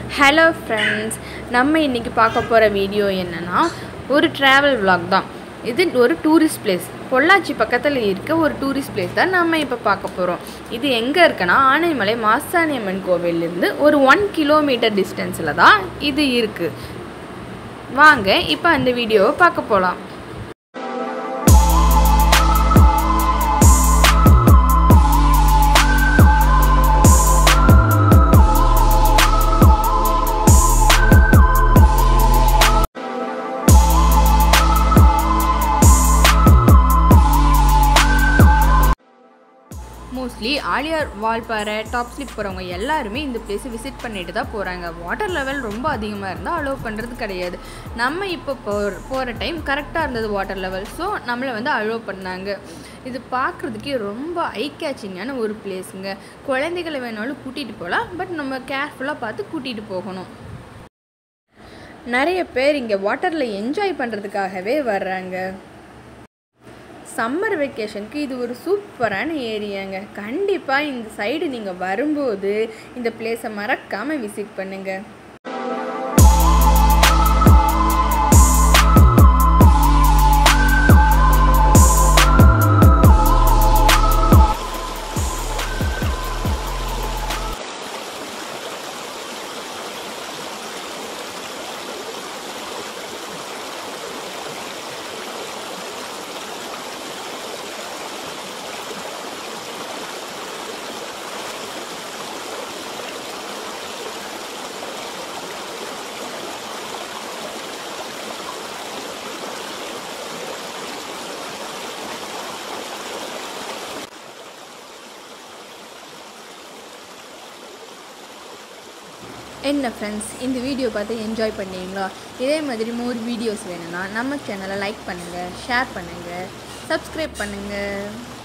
hello friends நம்ம இன்றைக்கி பார்க்க போகிற வீடியோ என்னென்னா ஒரு ட்ராவல் vlog தான் இது ஒரு டூரிஸ்ட் பிளேஸ் பொள்ளாச்சி பக்கத்தில் இருக்க ஒரு டூரிஸ்ட் பிளேஸ் தான் நம்ம இப்போ பார்க்க போகிறோம் இது எங்கே இருக்குன்னா ஆனைமலை மாசாணியம்மன் கோவிலிருந்து ஒரு ஒன் கிலோமீட்டர் டிஸ்டன்ஸில் தான் இது இருக்குது வாங்க இப்போ அந்த வீடியோவை பார்க்க போகலாம் mostly Aliyar Valparai top slip போகிறவங்க எல்லாருமே இந்த பிளேஸை விசிட் பண்ணிட்டு தான் போகிறாங்க வாட்டர் லெவல் ரொம்ப அதிகமாக இருந்தால் அலோவ் பண்ணுறது கிடையாது நம்ம இப்போ போகிற போகிற டைம் கரெக்டாக இருந்தது வாட்டர் லெவல் ஸோ நம்மளை வந்து அலோவ் பண்ணாங்க இது பார்க்குறதுக்கே ரொம்ப ஐ கேச்சிங்கான ஒரு பிளேஸுங்க குழந்தைகளை வேணாலும் கூட்டிகிட்டு போகலாம் பட் நம்ம கேர்ஃபுல்லாக பார்த்து கூட்டிகிட்டு போகணும் நிறைய பேர் இங்கே வாட்டரில் என்ஜாய் பண்ணுறதுக்காகவே வர்றாங்க சம்மர் வெக்கேஷனுக்கு இது ஒரு சூப்பரான ஏரியாங்க கண்டிப்பாக இந்த சைடு நீங்கள் வரும்போது இந்த பிளேஸை மறக்காமல் விசிட் பண்ணுங்கள் என்ன ஃப்ரெண்ட்ஸ் இந்த வீடியோ பார்த்து என்ஜாய் பண்ணீங்களா இதே மாதிரி மோர் வீடியோஸ் வேணும்னா நம்ம சேனலை லைக் பண்ணுங்கள் ஷேர் பண்ணுங்கள் சப்ஸ்கிரைப் பண்ணுங்கள்